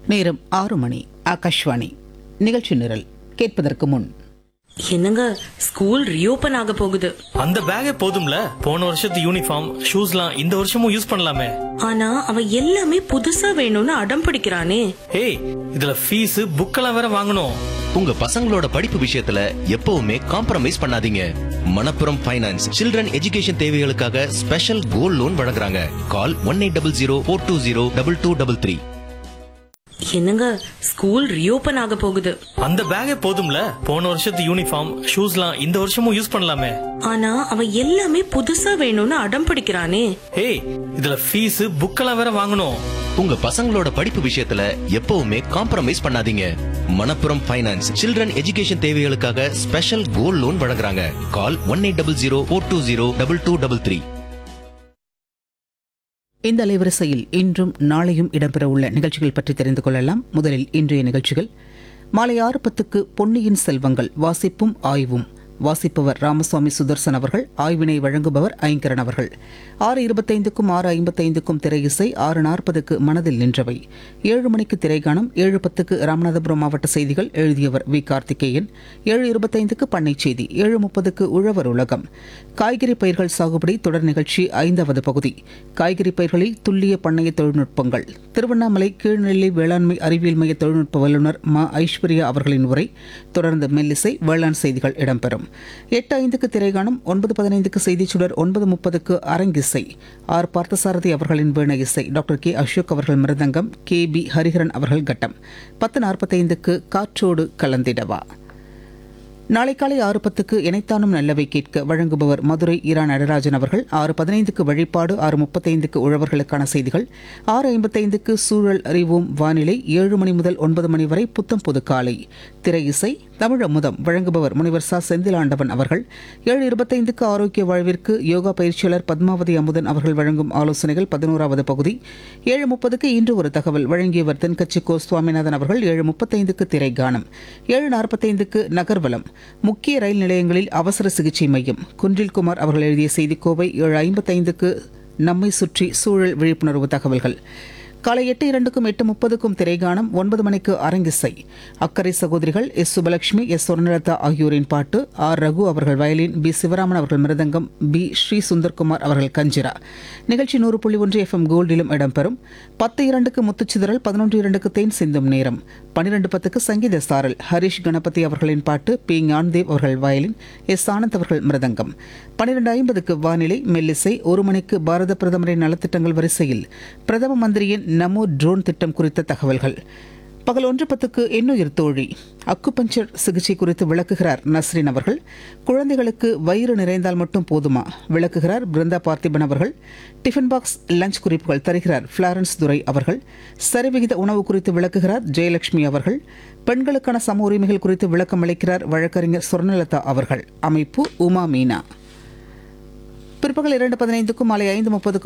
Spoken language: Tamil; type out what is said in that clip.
நேரம் ஆறு மணி ஆகாஷ்வாணி நிகழ்ச்சி நிரல் கேட்பதற்கு முன் என்னங்க ஸ்கூல் ரீஓபன் ஆக போகுது அந்த பேக்கே போதும்ல போன வருஷத்து யூனிஃபார்ம் ஷூஸ்லாம் இந்த வருஷமும் யூஸ் பண்ணலாமே ஆனா அவன் எல்லாமே புதுசா வேணும்னு அடம் பிடிக்கிறானே ஏய் இதுல ஃபீஸ் புக்கெல்லாம் வேற வாங்கணும் உங்க பசங்களோட படிப்பு விஷயத்துல எப்பவுமே காம்ப்ரமைஸ் பண்ணாதீங்க மணப்புரம் ஃபைனான்ஸ் சில்ட்ரன் எஜுகேஷன் தேவைகளுக்காக ஸ்பெஷல் கோல்ட் லோன் வழங்குறாங்க call one eight double zero four two zero double two double three என்னங்க ஸ்கூல் ரீஓபன் ஆக போகுது அந்த பேக்கே போதும்ல போன வருஷத்து யூனிஃபார்ம் ஷூஸ்லாம் இந்த வருஷமும் யூஸ் பண்ணலாமே ஆனா அவன் எல்லாமே புதுசா வேணும்னு அடம் பிடிக்கிறானே ஏய் இதுல ஃபீஸ் புக்கெல்லாம் வேற வாங்கணும் உங்க பசங்களோட படிப்பு விஷயத்துல எப்பவுமே காம்ப்ரமைஸ் பண்ணாதீங்க மணப்புரம் ஃபைனான்ஸ் சில்ட்ரன் எஜுகேஷன் தேவைகளுக்காக ஸ்பெஷல் கோல்ட் லோன் வழங்குறாங்க call one eight double zero four two zero double two double three இந்த அலைவரிசையில் இன்றும் நாளையும் இடம்பெறவுள்ள நிகழ்ச்சிகள் பற்றி தெரிந்து கொள்ளலாம் முதலில் இன்றைய நிகழ்ச்சிகள் மாலை ஆறு பத்துக்கு பொன்னியின் செல்வங்கள் வாசிப்பும் ஆய்வும் வாசிப்பவர் ராமசுவாமி சுதர்சன் அவர்கள் ஆய்வினை வழங்குபவர் ஐங்கரன் அவர்கள் ஆறு இருபத்தைந்துக்கும் ஆறு ஐம்பத்தைந்துக்கும் திரை இசை ஆறு நாற்பதுக்கு மனதில் நின்றவை ஏழு மணிக்கு திரைகாணம் ஏழு பத்துக்கு ராமநாதபுரம் மாவட்ட செய்திகள் எழுதியவர் வி கார்த்திகேயன் ஏழு இருபத்தைந்துக்கு பண்ணை செய்தி ஏழு முப்பதுக்கு உழவர் உலகம் காய்கறி பயிர்கள் சாகுபடி தொடர் நிகழ்ச்சி ஐந்தாவது பகுதி காய்கறி பயிர்களில் துல்லிய பண்ணைய தொழில்நுட்பங்கள் திருவண்ணாமலை கீழ்நிலை வேளாண்மை அறிவியல் மைய தொழில்நுட்ப வல்லுநர் மா ஐஸ்வர்யா அவர்களின் உரை தொடர்ந்து மெல்லிசை வேளாண் செய்திகள் இடம்பெறும் எட்டு ஐந்துக்கு திரைகாணம் ஒன்பது பதினைந்துக்கு செய்திச் சுடர் ஒன்பது முப்பதுக்கு அரங்கிசை ஆர் பார்த்தசாரதி அவர்களின் வீண இசை டாக்டர் கே அசோக் அவர்கள் மிருதங்கம் கே பி ஹரிஹரன் அவர்கள் கட்டம் பத்து நாற்பத்தைந்துக்கு காற்றோடு கலந்திடவா நாளை காலை ஆறு பத்துக்கு இணைத்தானும் நல்லவை கேட்க வழங்குபவர் மதுரை ஈரா நடராஜன் அவர்கள் ஆறு பதினைந்துக்கு வழிபாடு ஆறு முப்பத்தைந்துக்கு உழவர்களுக்கான செய்திகள் ஆறு ஐம்பத்தைந்துக்கு சூழல் அறிவோம் வானிலை ஏழு மணி முதல் ஒன்பது மணி வரை புத்தம் புது காலை திரை இசை தமிழ் அமுதம் வழங்குபவர் முனைவர் சா செந்திலாண்டவன் அவர்கள் ஏழு இருபத்தைந்துக்கு ஆரோக்கிய வாழ்விற்கு யோகா பயிற்சியாளர் பத்மாவதி அமுதன் அவர்கள் வழங்கும் ஆலோசனைகள் பதினோராவது பகுதி ஏழு முப்பதுக்கு இன்று ஒரு தகவல் வழங்கியவர் தென்கட்சி கோ சுவாமிநாதன் அவர்கள் ஏழு முப்பத்தைந்துக்கு திரை கானம் ஏழு நாற்பத்தைந்துக்கு நகர்வலம் முக்கிய ரயில் நிலையங்களில் அவசர சிகிச்சை மையம் குன்றில்குமார் அவர்கள் எழுதிய செய்திக்கோவை ஏழு ஐம்பத்தைந்துக்கு நம்மை சுற்றி சூழல் விழிப்புணர்வு தகவல்கள் காலை எட்டு இரண்டுக்கும் எட்டு முப்பதுக்கும் திரைகாணம் ஒன்பது மணிக்கு அரங்கிசை அக்கறை சகோதரிகள் எஸ் சுபலட்சுமி எஸ் சொர்ணலதா ஆகியோரின் பாட்டு ஆர் ரகு அவர்கள் வயலின் பி சிவராமன் அவர்கள் மிருதங்கம் பி ஸ்ரீ சுந்தர்குமார் அவர்கள் கஞ்சிரா நிகழ்ச்சி நூறு புள்ளி ஒன்று எஃப்எம் கோல்டிலும் இடம்பெறும் பத்து இரண்டுக்கு முத்துச்சிதறல் பதினொன்று இரண்டுக்கு தேன் சிந்தும் நேரம் பன்னிரண்டு பத்துக்கு சங்கீத சாரல் ஹரிஷ் கணபதி அவர்களின் பாட்டு பி ஞான்தேவ் அவர்கள் வயலின் எஸ் ஆனந்த் அவர்கள் மிருதங்கம் பன்னிரண்டு ஐம்பதுக்கு வானிலை மெல்லிசை ஒரு மணிக்கு பாரத பிரதமரின் நலத்திட்டங்கள் வரிசையில் பிரதம மந்திரியின் நமோ ட்ரோன் திட்டம் குறித்த தகவல்கள் பகல் ஒன்று பத்துக்கு எண்ணுயிர் தோழி அக்குபஞ்சர் சிகிச்சை குறித்து விளக்குகிறார் நஸ்ரின் அவர்கள் குழந்தைகளுக்கு வயிறு நிறைந்தால் மட்டும் போதுமா விளக்குகிறார் பிருந்தா பார்த்திபன் அவர்கள் டிஃபன் பாக்ஸ் லஞ்ச் குறிப்புகள் தருகிறார் ஃபிளாரன்ஸ் துரை அவர்கள் சரிவிகித உணவு குறித்து விளக்குகிறார் ஜெயலட்சுமி அவர்கள் பெண்களுக்கான சம உரிமைகள் குறித்து விளக்கம் அளிக்கிறார் வழக்கறிஞர் சொர்ணலதா அவர்கள் அமைப்பு உமா மீனா பிற்பகல் இரண்டு பதினைந்துக்கும் மாலை ஐந்து முப்பதுக்கும்